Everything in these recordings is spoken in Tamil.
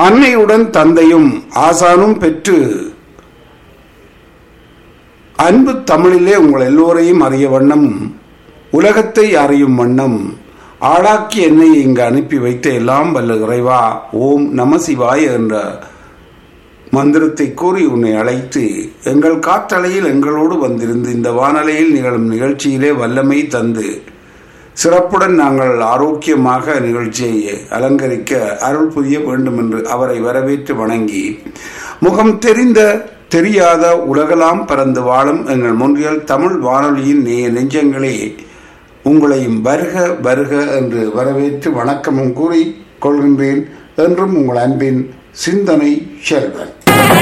அன்னையுடன் தந்தையும் ஆசானும் பெற்று அன்பு தமிழிலே உங்கள் எல்லோரையும் அறிய வண்ணம் உலகத்தை அறியும் வண்ணம் ஆளாக்கி என்னை இங்கு அனுப்பி வைத்த எல்லாம் வல்ல இறைவா ஓம் நம சிவாய என்ற மந்திரத்தை கூறி உன்னை அழைத்து எங்கள் காற்றலையில் எங்களோடு வந்திருந்து இந்த வானலையில் நிகழும் நிகழ்ச்சியிலே வல்லமை தந்து சிறப்புடன் நாங்கள் ஆரோக்கியமாக நிகழ்ச்சியை அலங்கரிக்க அருள் புரிய வேண்டும் என்று அவரை வரவேற்று வணங்கி முகம் தெரிந்த தெரியாத உலகலாம் பறந்து வாழும் எங்கள் முன்றியல் தமிழ் வானொலியின் நேய நெஞ்சங்களே உங்களையும் வருக வருக என்று வரவேற்று வணக்கமும் கூறி கொள்கின்றேன் என்றும் உங்கள் அன்பின் சிந்தனை செல்வன்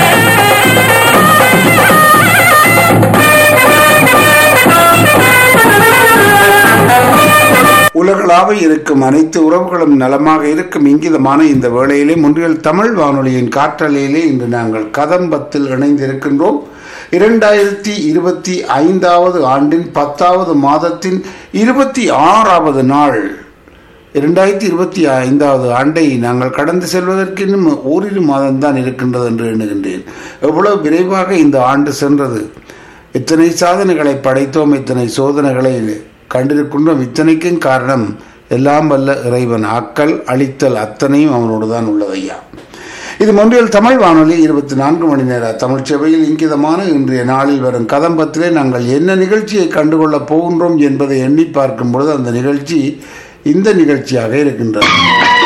உலகளாக இருக்கும் அனைத்து உறவுகளும் நலமாக இருக்கும் இங்கிதமான இந்த வேளையிலே முன்றியல் தமிழ் வானொலியின் காற்றலையிலே இன்று நாங்கள் கதம்பத்தில் இணைந்திருக்கின்றோம் இரண்டாயிரத்தி இருபத்தி ஐந்தாவது ஆண்டின் பத்தாவது மாதத்தின் இருபத்தி ஆறாவது நாள் இரண்டாயிரத்தி இருபத்தி ஐந்தாவது ஆண்டை நாங்கள் கடந்து செல்வதற்கு இன்னும் ஓரிரு மாதம்தான் இருக்கின்றது என்று எண்ணுகின்றேன் எவ்வளவு விரைவாக இந்த ஆண்டு சென்றது இத்தனை சாதனைகளை படைத்தோம் இத்தனை சோதனைகளை கண்டிருக்கின்றோம் இத்தனைக்கும் காரணம் எல்லாம் வல்ல இறைவன் ஆக்கல் அழித்தல் அத்தனையும் அவனோடு தான் உள்ளது ஐயா இது மொன்றியல் தமிழ் வானொலி இருபத்தி நான்கு மணி நேர தமிழ் சேவையில் இங்கிதமான இன்றைய நாளில் வரும் கதம்பத்திலே நாங்கள் என்ன நிகழ்ச்சியை கண்டுகொள்ளப் போகின்றோம் என்பதை எண்ணி பார்க்கும் பொழுது அந்த நிகழ்ச்சி இந்த நிகழ்ச்சியாக இருக்கின்றது